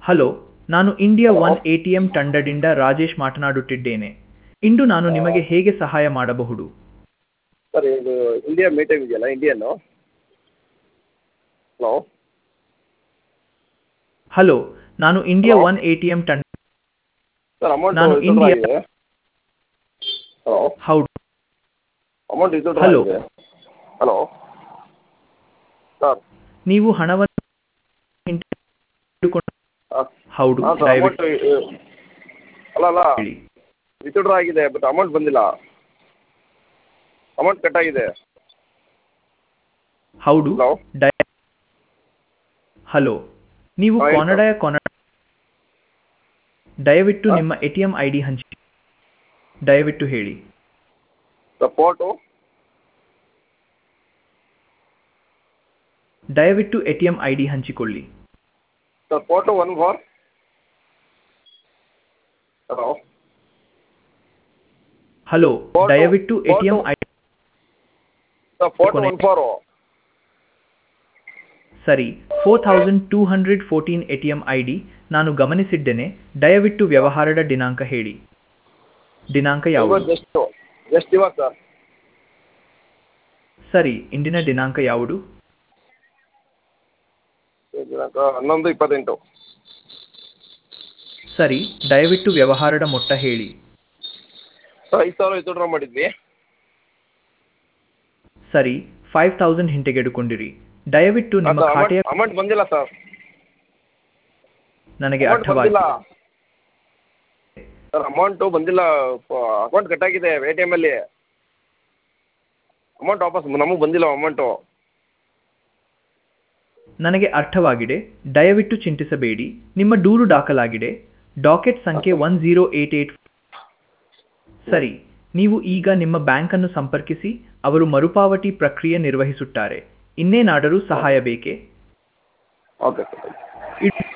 Hello ನಾನು India one A T M ತಂಡದಿಂದ ರಾಜೇಶ್ ಮಾತನಾಡುತ್ತಿದ್ದೇನೆ ಇಂದು ನಾನು ನಿಮಗೆ ಹೇಗೆ ಸಹಾಯ ಮಾಡಬಹುದು ಸರ್ ಇದು ಇಂಡಿಯಾ ಮೀಟಿಂಗ್ ಇದೆಯಲ್ಲ ಇಂಡಿಯನ್ನು ಹಲೋ ಹಲೋ ನಾನು India one A T M ತಂಡ ಸರ್ ಅಮೌಂಟ್ ನಾನು ವಿತ್ಡ್ರಾ ಇಂಡಿಯಾ- ಆಗಿದೆ ಹಲೋ ಹೌದು ಅಮೌಂಟ್ ವಿತ್ಡ್ರಾ Hello. ಆಗಿದೆ ಹಲೋ ಸರ್ ನೀವು ಹಣವನ್ನು ಹಿಂತೆಗೆದುಕೊಂಡು ಹೌದು ಹಾಂ ಸರ್ ಅಮೌಂಟ್ ದಯವಿಟ್ಟು ಅಲ್ಲ ಅಲ್ಲ ಹೇಳಿ ವಿತ್ಡ್ರಾ ಆಗಿದೆ ಬಟ್ ಅಮೌಂಟ್ ಬಂದಿಲ್ಲ ಅಮೌಂಟ್ ಕಟ್ ಆಗಿದೆ ಹೌದು ಹಲೋ ದಯ ಹಲೋ ನೀವು ಹಾ, ಹೇಳಿ ಕನ್ನಡ ಕನ್ನಡ ದಯವಿಟ್ಟು ಹಾ? ನಿಮ್ಮ A T M I D ಹಂಚಿ ದಯವಿಟ್ಟು ಹೇಳಿ ಸಪೋರ್ಟು ದಯವಿಟ್ಟು A T M I D ಹಂಚಿಕೊಳ್ಳಿ support one four hello hello Photo- ದಯವಿಟ್ಟು A T M photo- I sir forty ಕೊನೆ- ಒನ್ ಫೋರು ಸರಿ four thousand two hundred fourteen A T M I D ನಾನು ಗಮನಿಸಿದ್ದೇನೆ ದಯವಿಟ್ಟು ವ್ಯವಹಾರದ ದಿನಾಂಕ ಹೇಳಿ ದಿನಾಂಕ ಯಾವುದು ಜಸ್ಟ್ ಜಸ್ಟ್ ಇವಾಗ ಸರ್ ಸರಿ ಇಂದಿನ ದಿನಾಂಕ ಯಾವುದು ದಿನಾಂಕ ಹನ್ನೊಂದು ಇಪ್ಪತ್ತೆಂಟು ಸರಿ ದಯವಿಟ್ಟು ವ್ಯವಹಾರದ ಮೊತ್ತ ಹೇಳಿ ಸರ್ ಐದು ಸಾವಿರ ವಿತ್ಡ್ರಾ ಮಾಡಿದ್ವಿ ಸರಿ ಫೈವ್ ತೌಸಂಡ್ ಹಿಂತೆಗೆದುಕೊಂಡಿರಿ ದಯವಿಟ್ಟು ನಿಮ್ಮ ಅದು ಖಾತೆಯ ಅಮೌಂಟ್ ಅಮೌಂಟ್ ಬಂದಿಲ್ಲ ಸರ್ ನನಗೆ ಅಮೌಂಟ್ ಬಂದಿಲ್ಲ ಅರ್ಥವಾಗಿದೆ ಸರ್ ಅಮೌಂಟು ಬಂದಿಲ್ಲ ಅಕೌಂಟ್ ಕಟ್ಟಾಗಿದೆ ಎ ಟಿ ಎಮ್ಮಲ್ಲಿ ಅಮೌಂಟ್ ವಾಪಸ್ ನಮಗೆ ಬಂದಿಲ್ಲ ಅಮೌಂಟು ನನಗೆ ಅರ್ಥವಾಗಿದೆ ದಯವಿಟ್ಟು ಚಿಂತಿಸಬೇಡಿ ನಿಮ್ಮ ದೂರು ದಾಖಲಾಗಿದೆ ಡಾಕೆಟ್ ಸಂಖ್ಯೆ ಒನ್ ಜೀರೋ ಏಟ್ ಏಟ್ ಸರಿ ನೀವು ಈಗ ನಿಮ್ಮ ಬ್ಯಾಂಕನ್ನು ಸಂಪರ್ಕಿಸಿ ಅವರು ಮರುಪಾವತಿ ಪ್ರಕ್ರಿಯೆ ನಿರ್ವಹಿಸುತ್ತಾರೆ ಇನ್ನೇನಾದರೂ ಸಹಾಯ ಬೇಕೇ ಓಕೆ ಸರ್ ಇಡ್-